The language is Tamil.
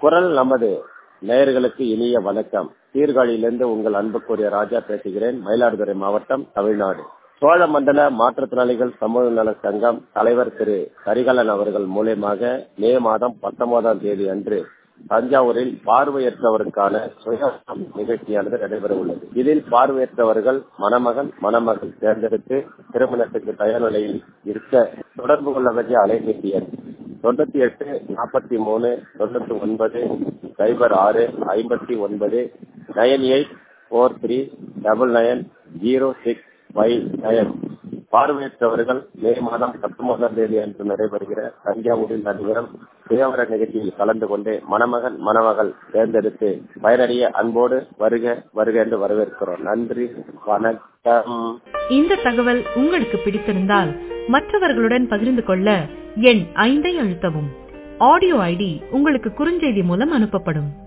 குரல் நமது நேயர்களுக்கு இனிய வணக்கம் சீர்காழியிலிருந்து உங்கள் அன்புக்குரிய ராஜா பேசுகிறேன் மயிலாடுதுறை மாவட்டம் தமிழ்நாடு சோழமண்டல மாற்றுத்திறனாளிகள் சமூக நல சங்கம் தலைவர் திரு கரிகாலன் அவர்கள் மூலியமாக மே மாதம் பத்தொன்பதாம் தேதி அன்று தஞ்சாவூரில் பார்வையற்றவருக்கான சுய நிகழ்ச்சியானது நடைபெற உள்ளது இதில் பார்வையற்றவர்கள் மணமகன் மணமகள் தேர்ந்தெடுத்து திருமணத்துக்கு தயார் நிலையில் இருக்க தொடர்பு கொள்ள வேண்டிய அலைபேசி எண் தொண்ணூத்தி எட்டு நாற்பத்தி மூணு தொண்ணூத்தி ஒன்பது சைபர் ஆறு ஐம்பத்தி ஒன்பது nine eight four three double nine zero six five nine பார்வையற்றவர்கள் மே மாதம் பத்தொன்பதாம் தேதி அன்று நடைபெறுகிற தஞ்சாவூரில் நடைபெறும் சுயவர நிகழ்ச்சியில் கலந்து கொண்டு மணமகன் மணமகள் தேர்ந்தெடுத்து பயனடைய அன்போடு வருக வருக என்று வரவேற்கிறோம் நன்றி வணக்கம் இந்த தகவல் உங்களுக்கு பிடித்திருந்தால் மற்றவர்களுடன் பகிர்ந்து கொள்ள எண் ஐந்தை அழுத்தவும் ஆடியோ ஐடி உங்களுக்கு குறுஞ்செய்தி மூலம் அனுப்பப்படும்